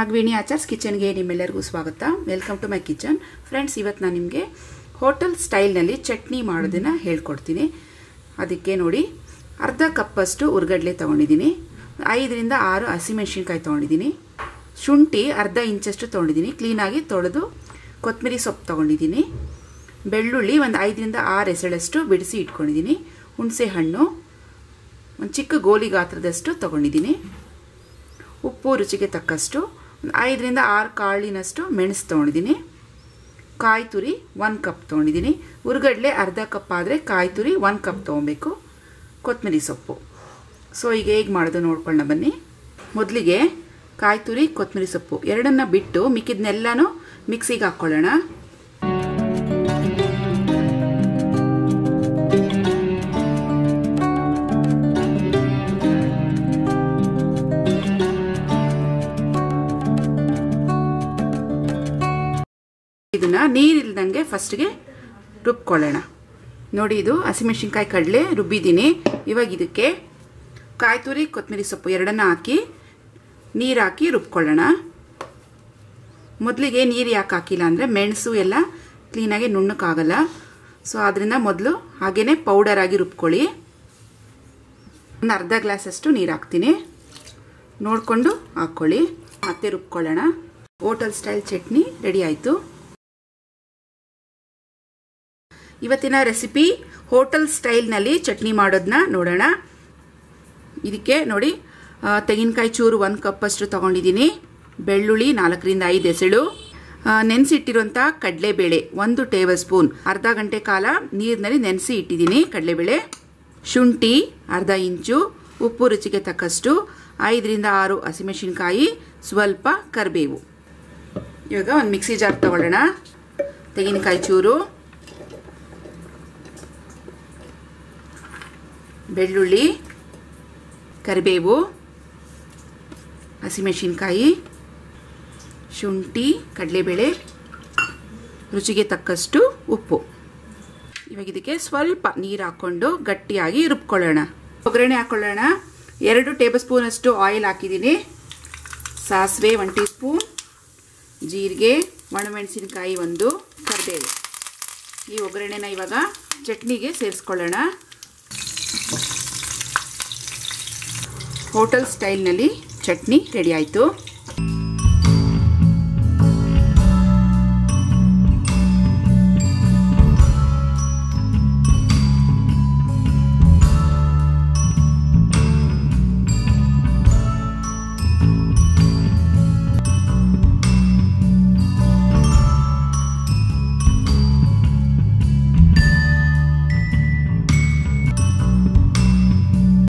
ರಾಘವಿಣಿ ಆಚಾರ್ಸ್ ಕಿಚನ್ಗೆ ನಿಮ್ಮೆಲ್ಲರಿಗೂ ಸ್ವಾಗತ welcome to my kitchen friends ಇವತ್ತು ನಾನು ನಿಮಗೆ ಹೋಟೆಲ್ ಸ್ಟೈಲ್ನಲ್ಲಿ ಚಟ್ನಿ ಮಾಡೋದನ್ನು ಹೇಳ್ಕೊಡ್ತೀನಿ ಅದಕ್ಕೆ ನೋಡಿ ಅರ್ಧ ಕಪ್ಪಷ್ಟು ಉರ್ಗಡ್ಲೆ ತೊಗೊಂಡಿದ್ದೀನಿ ಐದರಿಂದ ಆರು ಹಸಿಮೆಣ್ಸಿನ್ಕಾಯಿ ತೊಗೊಂಡಿದ್ದೀನಿ ಶುಂಠಿ ಅರ್ಧ ಇಂಚಷ್ಟು ತೊಗೊಂಡಿದ್ದೀನಿ ಕ್ಲೀನಾಗಿ ತೊಳೆದು ಕೊತ್ತಂಬರಿ ಸೊಪ್ಪು ತೊಗೊಂಡಿದ್ದೀನಿ ಬೆಳ್ಳುಳ್ಳಿ ಒಂದು ಐದರಿಂದ ಆರು ಎಸಳಷ್ಟು ಬಿಡಿಸಿ ಇಟ್ಕೊಂಡಿದ್ದೀನಿ ಹುಣಸೆ ಹಣ್ಣು ಒಂದು ಚಿಕ್ಕ ಗೋಲಿ ಗಾತ್ರದಷ್ಟು ತೊಗೊಂಡಿದ್ದೀನಿ ಉಪ್ಪು ರುಚಿಗೆ ತಕ್ಕಷ್ಟು ಒಂದು ಐದರಿಂದ ಆರು ಕಾಳಿನಷ್ಟು ಮೆಣಸು ತೊಗೊಂಡಿದ್ದೀನಿ ಕಾಯಿ ತುರಿ ಒಂದು ಕಪ್ ತೊಗೊಂಡಿದ್ದೀನಿ ಉರ್ಗಡ್ಲೆ ಅರ್ಧ ಕಪ್ ಆದರೆ ಕಾಯಿ ತುರಿ ಒಂದು ಕಪ್ ತೊಗೊಬೇಕು ಕೊತ್ತಂಬರಿ ಸೊಪ್ಪು ಸೊ ಈಗ ಹೇಗೆ ಮಾಡೋದು ನೋಡ್ಕೊಳ್ಳೋಣ ಬನ್ನಿ ಮೊದಲಿಗೆ ಕಾಯಿ ತುರಿ ಕೊತ್ತಂಬರಿ ಸೊಪ್ಪು ಎರಡನ್ನ ಬಿಟ್ಟು ಮಿಕ್ಕಿದ್ನೆಲ್ಲನೂ ಮಿಕ್ಸಿಗೆ ಹಾಕ್ಕೊಳ್ಳೋಣ ಇದನ್ನ ನೀರಿಲ್ದಂಗೆ ಫಸ್ಟ್ಗೆ ರುಬ್ಕೊಳ್ಳೋಣ ನೋಡಿ ಇದು ಹಸಿಮೆಣ್ಸಿನ್ಕಾಯಿ ಕಡಲೆ ರುಬ್ಬಿದ್ದೀನಿ ಇವಾಗ ಇದಕ್ಕೆ ಕಾಯಿ ತುರಿ ಕೊತ್ತಂಬರಿ ಸೊಪ್ಪು ಎರಡನ್ನ ಹಾಕಿ ನೀರು ಹಾಕಿ ರುಬ್ಕೊಳ್ಳೋಣ ಮೊದಲಿಗೆ ನೀರು ಯಾಕೆ ಹಾಕಿಲ್ಲ ಅಂದರೆ ಮೆಣಸು ಎಲ್ಲ ಕ್ಲೀನಾಗಿ ನುಣ್ಣಕ್ಕಾಗಲ್ಲ ಸೊ ಅದರಿಂದ ಮೊದಲು ಹಾಗೇ ಪೌಡರ್ ಆಗಿ ರುಬ್ಕೊಳ್ಳಿ ಒಂದು ಅರ್ಧ ಗ್ಲಾಸಷ್ಟು ನೀರು ಹಾಕ್ತೀನಿ ನೋಡಿಕೊಂಡು ಹಾಕ್ಕೊಳ್ಳಿ ಮತ್ತೆ ರುಬ್ಕೊಳ್ಳೋಣ ಹೋಟೆಲ್ ಸ್ಟೈಲ್ ಚಟ್ನಿ ರೆಡಿ ಆಯಿತು ಇವತ್ತಿನ ರೆಸಿಪಿ ಹೋಟೆಲ್ ಸ್ಟೈಲ್ನಲ್ಲಿ ಚಟ್ನಿ ಮಾಡೋದನ್ನ ನೋಡೋಣ ಇದಕ್ಕೆ ನೋಡಿ ತೆಂಗಿನಕಾಯಿ ಚೂರು ಒಂದು ಕಪ್ಪಷ್ಟು ತೊಗೊಂಡಿದ್ದೀನಿ ಬೆಳ್ಳುಳ್ಳಿ ನಾಲ್ಕರಿಂದ ಐದು ಎಸಳು ನೆನೆಸಿಟ್ಟಿರುವಂಥ ಕಡಲೆಬೇಳೆ ಒಂದು ಟೇಬಲ್ ಸ್ಪೂನ್ ಅರ್ಧ ಗಂಟೆ ಕಾಲ ನೀರಿನಲ್ಲಿ ನೆನೆಸಿ ಇಟ್ಟಿದ್ದೀನಿ ಕಡಲೆಬೇಳೆ ಶುಂಠಿ ಅರ್ಧ ಇಂಚು ಉಪ್ಪು ರುಚಿಗೆ ತಕ್ಕಷ್ಟು ಐದರಿಂದ ಆರು ಹಸಿಮೆಣಸಿನ್ಕಾಯಿ ಸ್ವಲ್ಪ ಕರಿಬೇವು ಇವಾಗ ಒಂದು ಮಿಕ್ಸಿ ಜಾರ್ ತಗೊಳ್ಳೋಣ ತೆಂಗಿನಕಾಯಿ ಚೂರು ಬೆಳ್ಳುಳ್ಳಿ ಕರಿಬೇವು ಹಸಿಮೆಣಸಿನ್ಕಾಯಿ ಶುಂಠಿ ಕಡಲೆಬೇಳೆ ರುಚಿಗೆ ತಕ್ಕಷ್ಟು ಉಪ್ಪು ಇವಾಗ ಇದಕ್ಕೆ ಸ್ವಲ್ಪ ನೀರು ಹಾಕ್ಕೊಂಡು ಗಟ್ಟಿಯಾಗಿ ರುಬ್ಕೊಳ್ಳೋಣ ಒಗ್ಗರಣೆ ಹಾಕ್ಕೊಳ್ಳೋಣ ಎರಡು ಟೇಬಲ್ ಸ್ಪೂನಷ್ಟು ಆಯಿಲ್ ಹಾಕಿದ್ದೀನಿ ಸಾಸಿವೆ ಒನ್ ಟೀ ಸ್ಪೂನ್ ಜೀರಿಗೆ ಒಣಮೆಣಸಿನಕಾಯಿ ಒಂದು ಕರಿಬೇವು ಈ ಒಗ್ಗರಣೆನ ಇವಾಗ ಚಟ್ನಿಗೆ ಸೇರಿಸ್ಕೊಳ್ಳೋಣ ಹೋಟೆಲ್ ಸ್ಟೈಲ್ನಲ್ಲಿ ಚಟ್ನಿ ರೆಡಿ ಆಯಿತು